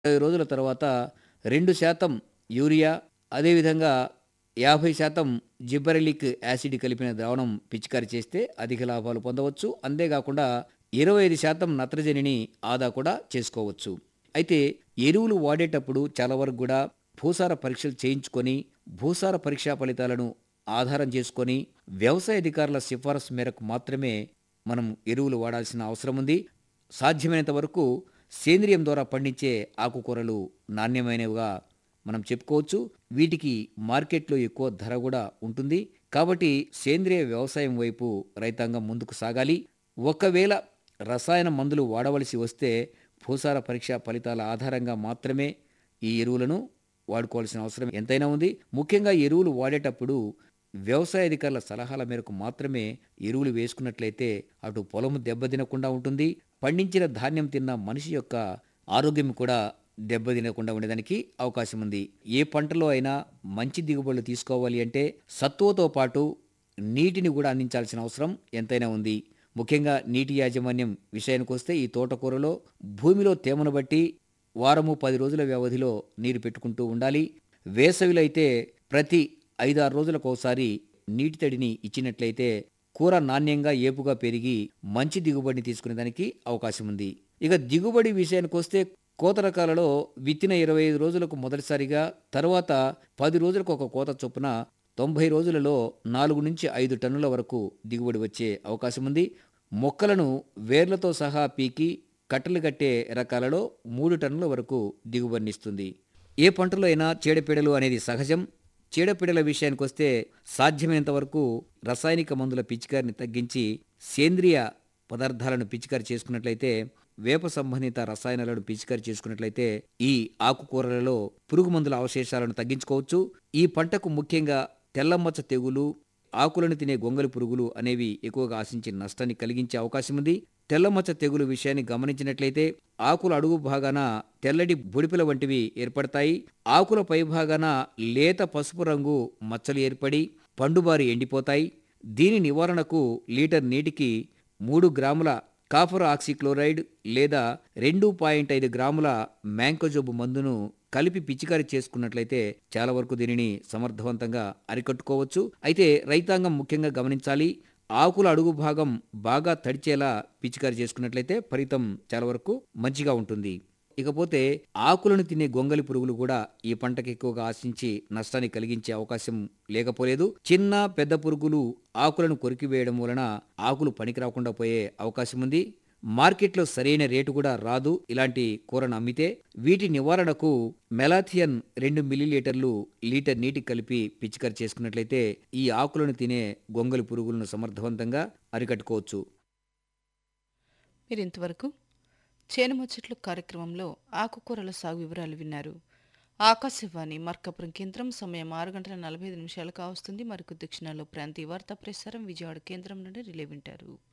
ఇరవై రోజుల తర్వాత రెండు శాతం యూరియా అదేవిధంగా యాభై శాతం జిబ్బరెలిక్ యాసిడ్ కలిపిన ద్రావణం పిచికారి చేస్తే అధిక లాభాలు పొందవచ్చు అంతేకాకుండా ఇరవై ఐదు శాతం నత్రజనిని ఆదా కూడా చేసుకోవచ్చు అయితే ఎరువులు వాడేటప్పుడు చాలా వరకు కూడా భూసార పరీక్షలు చేయించుకొని భూసార పరీక్షా ఫలితాలను ఆధారం చేసుకొని వ్యవసాయ అధికారుల సిఫారసు మేరకు మాత్రమే మనం ఎరువులు వాడాల్సిన అవసరం ఉంది సాధ్యమైనంత వరకు సేంద్రియం ద్వారా పండించే ఆకుకూరలు నాణ్యమైనవిగా మనం చెప్పుకోవచ్చు వీటికి మార్కెట్లో ఎక్కువ ధర కూడా ఉంటుంది కాబట్టి సేంద్రియ వ్యవసాయం వైపు రైతాంగం ముందుకు సాగాలి ఒకవేళ రసాయన మందులు వాడవలసి వస్తే భూసార పరీక్ష ఫలితాల ఆధారంగా మాత్రమే ఈ ఎరువులను వాడుకోవాల్సిన అవసరం ఎంతైనా ఉంది ముఖ్యంగా ఎరువులు వాడేటప్పుడు వ్యవసాయ అధికారుల సలహాల మేరకు మాత్రమే ఎరువులు వేసుకున్నట్లయితే అటు పొలము దెబ్బతినకుండా ఉంటుంది పండించిన ధాన్యం తిన్న మనిషి యొక్క ఆరోగ్యం కూడా దెబ్బతినకుండా ఉండేదానికి అవకాశం ఉంది ఏ పంటలో అయినా మంచి దిగుబడులు తీసుకోవాలి అంటే సత్తువతో పాటు నీటిని కూడా అందించాల్సిన అవసరం ఎంతైనా ఉంది ముఖ్యంగా నీటి యాజమాన్యం విషయానికి వస్తే ఈ తోటకూరలో భూమిలో తేమను బట్టి వారము పది రోజుల వ్యవధిలో నీరు పెట్టుకుంటూ ఉండాలి వేసవిలో అయితే ప్రతి ఐదారు రోజులకు ఒకసారి నీటి తడిని ఇచ్చినట్లయితే కూర నాణ్యంగా ఏపుగా పెరిగి మంచి దిగుబడిని తీసుకునే దానికి అవకాశం ఉంది ఇక దిగుబడి విషయానికి వస్తే కోత రకాలలో విత్తిన ఇరవై ఐదు రోజులకు మొదటిసారిగా తర్వాత పది రోజులకు ఒక కోత చొప్పున తొంభై రోజులలో నాలుగు నుంచి ఐదు టన్నుల వరకు దిగుబడి వచ్చే అవకాశం ఉంది మొక్కలను వేర్లతో సహా పీకి కట్టలు కట్టే రకాలలో మూడు టన్నుల వరకు దిగుబడినిస్తుంది ఏ పంటలో అయినా చీడపీడలు అనేది సహజం చీడపీడల విషయానికి వస్తే సాధ్యమైనంత వరకు రసాయనిక మందుల పిచికారిని తగ్గించి సేంద్రియ పదార్థాలను పిచికారి చేసుకున్నట్లయితే వేప సంబంధిత రసాయనాలను పిచికారి చేసుకున్నట్లయితే ఈ ఆకుకూరలలో పురుగు మందుల అవశేషాలను తగ్గించుకోవచ్చు ఈ పంటకు ముఖ్యంగా తెల్లమచ్చ తెగులు ఆకులను తినే గొంగలి పురుగులు అనేవి ఎక్కువగా ఆశించి నష్టాన్ని కలిగించే అవకాశం ఉంది తెల్లమచ్చ తెగులు విషయాన్ని గమనించినట్లయితే ఆకుల అడుగు భాగాన తెల్లటి బుడిపిల వంటివి ఏర్పడతాయి ఆకుల పై భాగాన లేత పసుపు రంగు మచ్చలు ఏర్పడి పండుబారి ఎండిపోతాయి దీని నివారణకు లీటర్ నీటికి మూడు గ్రాముల కాఫర్ ఆక్సిక్లోరైడ్ లేదా రెండు పాయింట్ ఐదు గ్రాముల మ్యాంకోజోబు మందును కలిపి పిచికారి చేసుకున్నట్లయితే చాలా వరకు దీనిని సమర్థవంతంగా అరికట్టుకోవచ్చు అయితే రైతాంగం ముఖ్యంగా గమనించాలి ఆకుల అడుగు భాగం బాగా తడిచేలా పిచికారి చేసుకున్నట్లయితే ఫలితం చాలా వరకు మంచిగా ఉంటుంది ఇకపోతే ఆకులను తినే గొంగలి పురుగులు కూడా ఈ పంటకు ఎక్కువగా ఆశించి నష్టాన్ని కలిగించే అవకాశం లేకపోలేదు చిన్న పెద్ద పురుగులు ఆకులను కొరికివేయడం వలన ఆకులు పనికి రాకుండా పోయే అవకాశం ఉంది మార్కెట్లో సరైన రేటు కూడా రాదు ఇలాంటి కూరను అమ్మితే వీటి నివారణకు మెలాథియన్ రెండు మిల్లీలీటర్లు లీటర్ నీటి కలిపి పిచికారి చేసుకున్నట్లయితే ఈ ఆకులను తినే గొంగలి పురుగులను సమర్థవంతంగా అరికట్టుకోవచ్చు మీరు ఇంతవరకు చేనుముచ్చట్లు కార్యక్రమంలో ఆకుకూరల సాగు వివరాలు విన్నారు ఆకాశవాణి మార్కాపురం కేంద్రం సమయం ఆరు గంటల నలభై ఐదు నిమిషాలు కావస్తుంది మరికొద్ది క్షణాల్లో ప్రాంతీయ వార్తా ప్రసారం విజయవాడ కేంద్రం నుండి రిలే వింటారు